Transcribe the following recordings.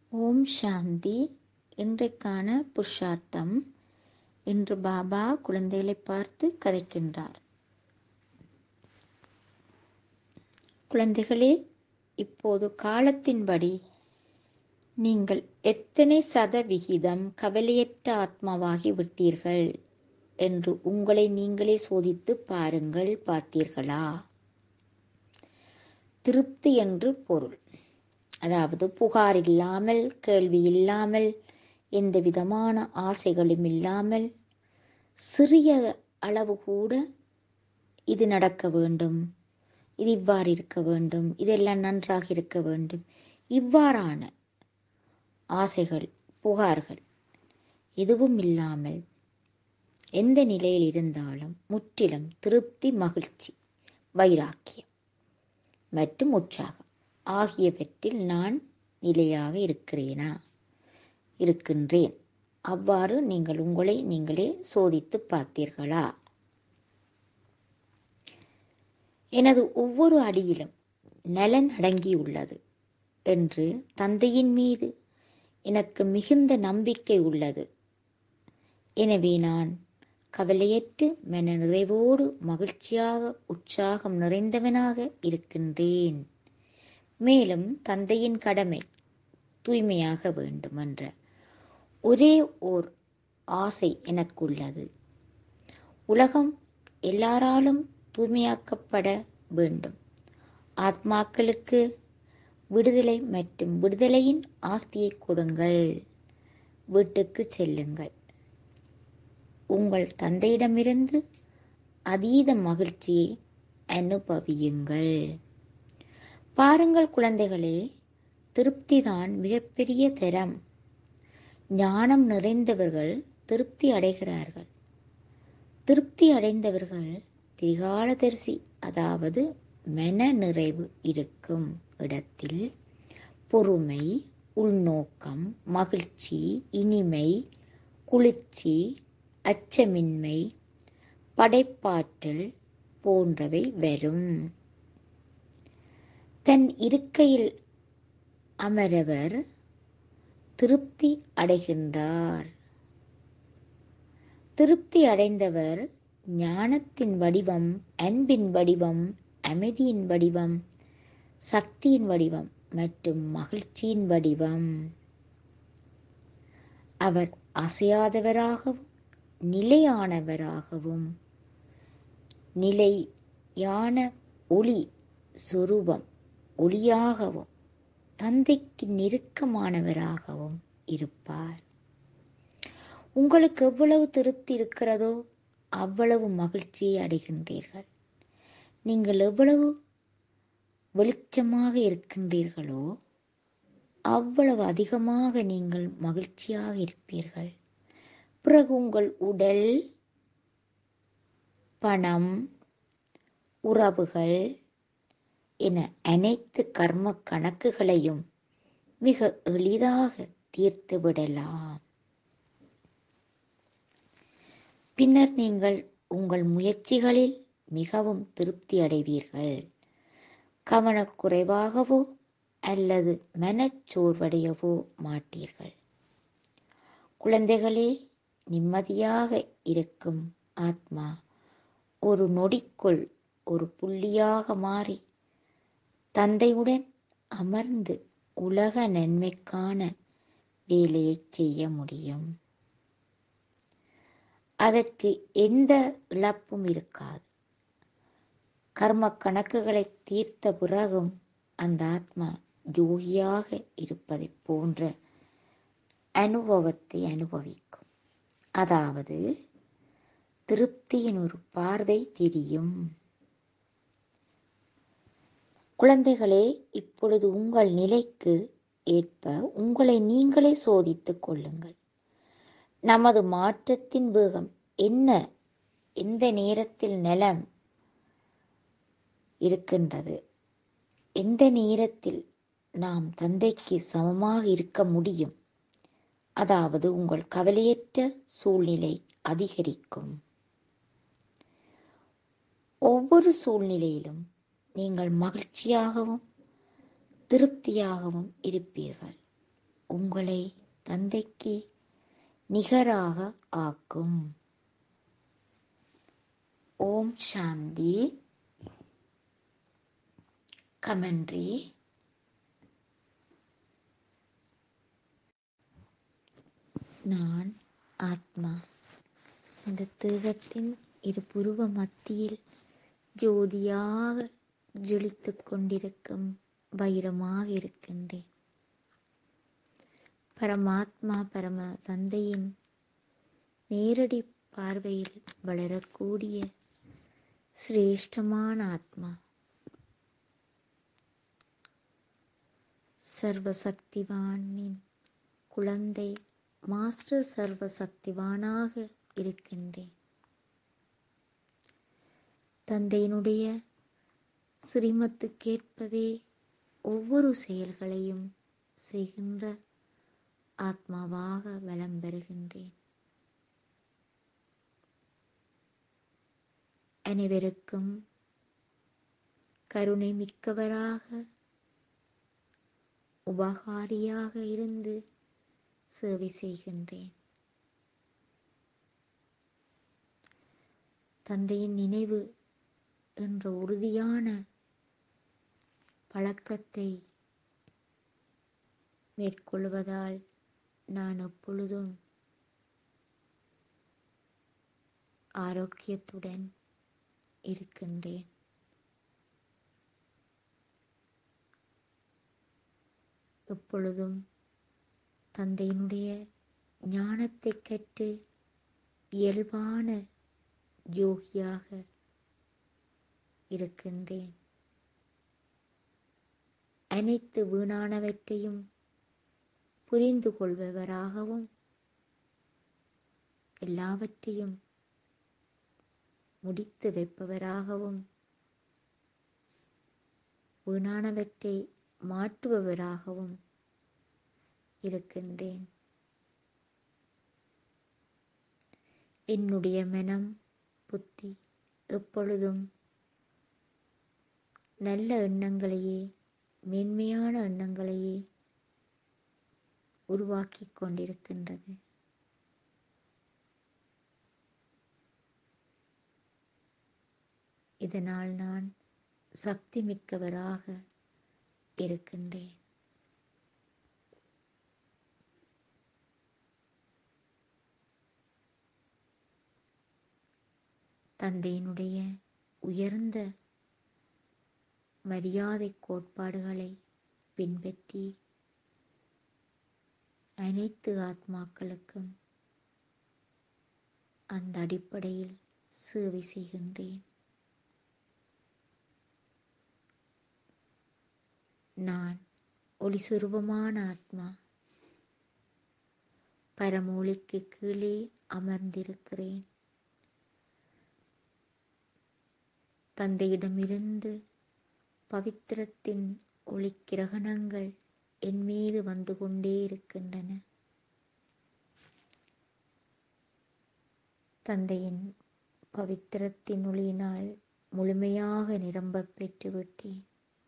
ஓம் சாந்தி இன்றைக்கான புருஷார்த்தம் இன்று பாபா குழந்தைகளை பார்த்து கதைக்கின்றார் குழந்தைகளே இப்போது காலத்தின்படி நீங்கள் எத்தனை சதவிகிதம் கவலையற்ற ஆத்மாவாகி விட்டீர்கள் என்று உங்களை நீங்களே சோதித்து பாருங்கள் பார்த்தீர்களா திருப்தி என்று பொருள் அதாவது புகார் இல்லாமல் கேள்வி இல்லாமல் எந்த விதமான ஆசைகளும் இல்லாமல் சிறிய அளவு கூட இது நடக்க வேண்டும் இது இவ்வாறு இருக்க வேண்டும் இதெல்லாம் நன்றாக இருக்க வேண்டும் இவ்வாறான ஆசைகள் புகார்கள் எதுவும் இல்லாமல் எந்த நிலையில் இருந்தாலும் முற்றிலும் திருப்தி மகிழ்ச்சி வைராக்கியம் மற்றும் உற்சாகம் ஆகியவற்றில் நான் நிலையாக இருக்கிறேனா இருக்கின்றேன் அவ்வாறு நீங்கள் உங்களை நீங்களே சோதித்து பார்த்தீர்களா எனது ஒவ்வொரு அடியிலும் நலன் அடங்கியுள்ளது என்று தந்தையின் மீது எனக்கு மிகுந்த நம்பிக்கை உள்ளது எனவே நான் கவலையற்று மன நிறைவோடு மகிழ்ச்சியாக உற்சாகம் நிறைந்தவனாக இருக்கின்றேன் மேலும் தந்தையின் கடமை தூய்மையாக வேண்டும் என்ற ஒரே ஓர் ஆசை எனக்குள்ளது உலகம் எல்லாராலும் தூய்மையாக்கப்பட வேண்டும் ஆத்மாக்களுக்கு விடுதலை மற்றும் விடுதலையின் ஆஸ்தியை கொடுங்கள் வீட்டுக்கு செல்லுங்கள் உங்கள் தந்தையிடமிருந்து அதீத மகிழ்ச்சியை அனுபவியுங்கள் பாருங்கள் குழந்தைகளே திருப்திதான் மிகப்பெரிய தரம் ஞானம் நிறைந்தவர்கள் திருப்தி அடைகிறார்கள் திருப்தி அடைந்தவர்கள் திரிகாலதரிசி அதாவது மன நிறைவு இருக்கும் இடத்தில் பொறுமை உள்நோக்கம் மகிழ்ச்சி இனிமை குளிர்ச்சி அச்சமின்மை படைப்பாற்றல் போன்றவை வரும் தன் இருக்கையில் அமரவர் திருப்தி அடைகின்றார் திருப்தி அடைந்தவர் ஞானத்தின் வடிவம் அன்பின் வடிவம் அமைதியின் வடிவம் சக்தியின் வடிவம் மற்றும் மகிழ்ச்சியின் வடிவம் அவர் அசையாதவராகவும் நிலையானவராகவும் நிலையான ஒளி சொரூபம் ஒளியாகவும் தந்தைக்கு நெருக்கமானவராகவும் இருப்பார் உங்களுக்கு எவ்வளவு திருப்தி இருக்கிறதோ அவ்வளவு மகிழ்ச்சியை அடைகின்றீர்கள் நீங்கள் எவ்வளவு வெளிச்சமாக இருக்கின்றீர்களோ அவ்வளவு அதிகமாக நீங்கள் மகிழ்ச்சியாக இருப்பீர்கள் பிறகு உங்கள் உடல் பணம் உறவுகள் என அனைத்து கர்ம கணக்குகளையும் மிக எளிதாக தீர்த்து விடலாம் பின்னர் நீங்கள் உங்கள் முயற்சிகளில் மிகவும் திருப்தி அடைவீர்கள் கவனக்குறைவாகவோ அல்லது மனச்சோர்வடையவோ மாட்டீர்கள் குழந்தைகளே நிம்மதியாக இருக்கும் ஆத்மா ஒரு நொடிக்குள் ஒரு புள்ளியாக மாறி தந்தையுடன் அமர்ந்து உலக நன்மைக்கான வேலையை செய்ய முடியும் அதற்கு எந்த இழப்பும் இருக்காது கர்ம கணக்குகளை தீர்த்த பிறகும் அந்த ஆத்மா யோகியாக இருப்பதைப் போன்ற அனுபவத்தை அனுபவிக்கும் அதாவது திருப்தியின் ஒரு பார்வை தெரியும் குழந்தைகளே இப்பொழுது உங்கள் நிலைக்கு ஏற்ப உங்களை நீங்களே சோதித்துக் கொள்ளுங்கள் நமது மாற்றத்தின் வேகம் என்ன எந்த நேரத்தில் நலம் இருக்கின்றது எந்த நேரத்தில் நாம் தந்தைக்கு சமமாக இருக்க முடியும் அதாவது உங்கள் கவலையற்ற சூழ்நிலை அதிகரிக்கும் ஒவ்வொரு சூழ்நிலையிலும் நீங்கள் மகிழ்ச்சியாகவும் திருப்தியாகவும் இருப்பீர்கள் உங்களை தந்தைக்கு நிகராக ஆக்கும் ஓம் சாந்தி கமெண்ட்ரி நான் ஆத்மா இந்த தேகத்தின் இரு புருவ மத்தியில் ஜோதியாக ஜொலித்துக் கொண்டிருக்கும் வைரமாக இருக்கின்றேன் பரமாத்மா பரம தந்தையின் நேரடி பார்வையில் வளரக்கூடிய சிரேஷ்டமான ஆத்மா சர்வசக்திவானின் குழந்தை மாஸ்டர் சர்வசக்திவானாக இருக்கின்றேன் தந்தையினுடைய சிரிமத்துக்கேற்பவே ஒவ்வொரு செயல்களையும் செய்கின்ற ஆத்மாவாக வலம் பெறுகின்றேன் அனைவருக்கும் கருணை மிக்கவராக உபகாரியாக இருந்து சேவை செய்கின்றேன் தந்தையின் நினைவு என்ற உறுதியான பழக்கத்தை மேற்கொள்வதால் நான் எப்பொழுதும் ஆரோக்கியத்துடன் இருக்கின்றேன் எப்பொழுதும் தந்தையினுடைய ஞானத்தை கற்று இயல்பான யோகியாக இருக்கின்றேன் அனைத்து வீணானவற்றையும் புரிந்து கொள்பவராகவும் எல்லாவற்றையும் முடித்து வைப்பவராகவும் வீணானவற்றை மாற்றுபவராகவும் இருக்கின்றேன் என்னுடைய மனம் புத்தி எப்பொழுதும் நல்ல எண்ணங்களையே மேன்மையான எண்ணங்களையே உருவாக்கி கொண்டிருக்கின்றது இதனால் நான் சக்தி மிக்கவராக இருக்கின்றேன் தந்தையினுடைய உயர்ந்த மரியாதை கோட்பாடுகளை பின்பற்றி அனைத்து ஆத்மாக்களுக்கும் அந்த அடிப்படையில் சேவை செய்கின்றேன் நான் ஒளி சுரூபமான ஆத்மா பரமொழிக்கு கீழே அமர்ந்திருக்கிறேன் தந்தையிடமிருந்து பவித்திரத்தின் ஒளி கிரகணங்கள் என் மீது வந்து கொண்டே இருக்கின்றன தந்தையின் பவித்திரத்தின் ஒளியினால் முழுமையாக நிரம்பப் பெற்றுவிட்டேன்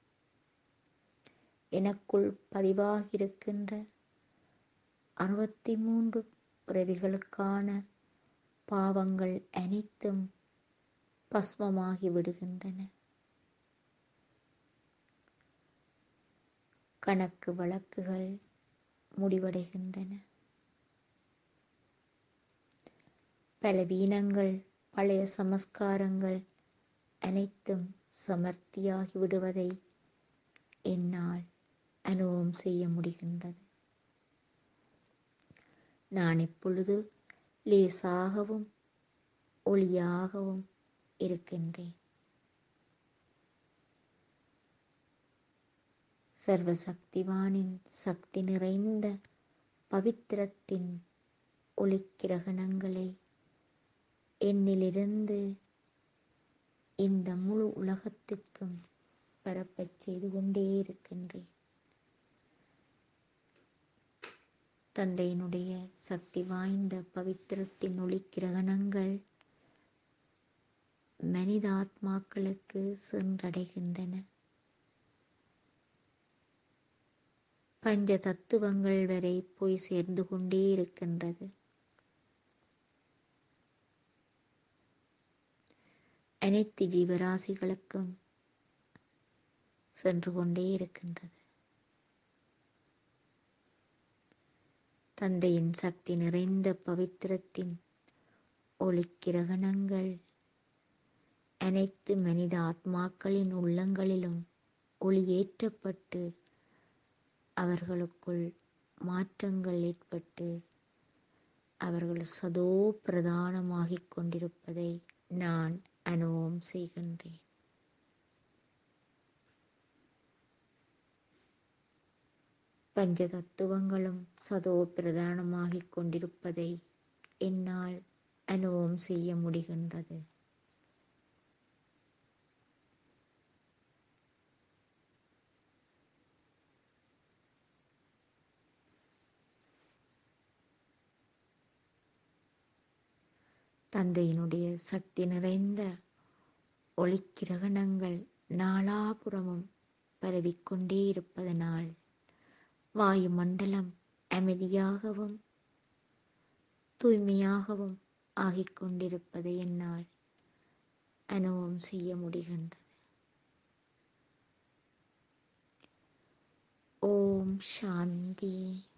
எனக்குள் பதிவாகியிருக்கின்ற அறுபத்தி மூன்று பிறவிகளுக்கான பாவங்கள் அனைத்தும் பஸ்மமாகி விடுகின்றன கணக்கு வழக்குகள் முடிவடைகின்றன பலவீனங்கள் பழைய சமஸ்காரங்கள் அனைத்தும் சமர்த்தியாகி விடுவதை என்னால் அனுபவம் செய்ய முடிகின்றது நான் இப்பொழுது லேசாகவும் ஒளியாகவும் இருக்கின்றேன் சர்வசக்திவானின் சக்தி நிறைந்த பவித்திரத்தின் ஒளிக்கிரகணங்களை என்னிலிருந்து இந்த முழு உலகத்திற்கும் பரப்பச் செய்து கொண்டே இருக்கின்றேன் தந்தையினுடைய சக்தி வாய்ந்த பவித்திரத்தின் ஒளிக்கிரகணங்கள் மனித ஆத்மாக்களுக்கு சென்றடைகின்றன பஞ்ச தத்துவங்கள் வரை போய் சேர்ந்து கொண்டே இருக்கின்றது அனைத்து ஜீவராசிகளுக்கும் சென்று கொண்டே இருக்கின்றது தந்தையின் சக்தி நிறைந்த பவித்திரத்தின் ஒளிக்கிரகணங்கள் அனைத்து மனித ஆத்மாக்களின் உள்ளங்களிலும் ஒளியேற்றப்பட்டு அவர்களுக்குள் மாற்றங்கள் ஏற்பட்டு அவர்கள் சதோ பிரதானமாகிக் கொண்டிருப்பதை நான் அனுபவம் செய்கின்றேன் பஞ்ச தத்துவங்களும் சதோ பிரதானமாகிக் கொண்டிருப்பதை என்னால் அனுபவம் செய்ய முடிகின்றது தந்தையினுடைய சக்தி நிறைந்த ஒளிக்கிரகணங்கள் நாலாபுறமும் பரவிக்கொண்டே இருப்பதனால் வாயுமண்டலம் அமைதியாகவும் தூய்மையாகவும் ஆகிக் கொண்டிருப்பதை என்னால் அனுபவம் செய்ய முடிகின்றது ஓம் சாந்தி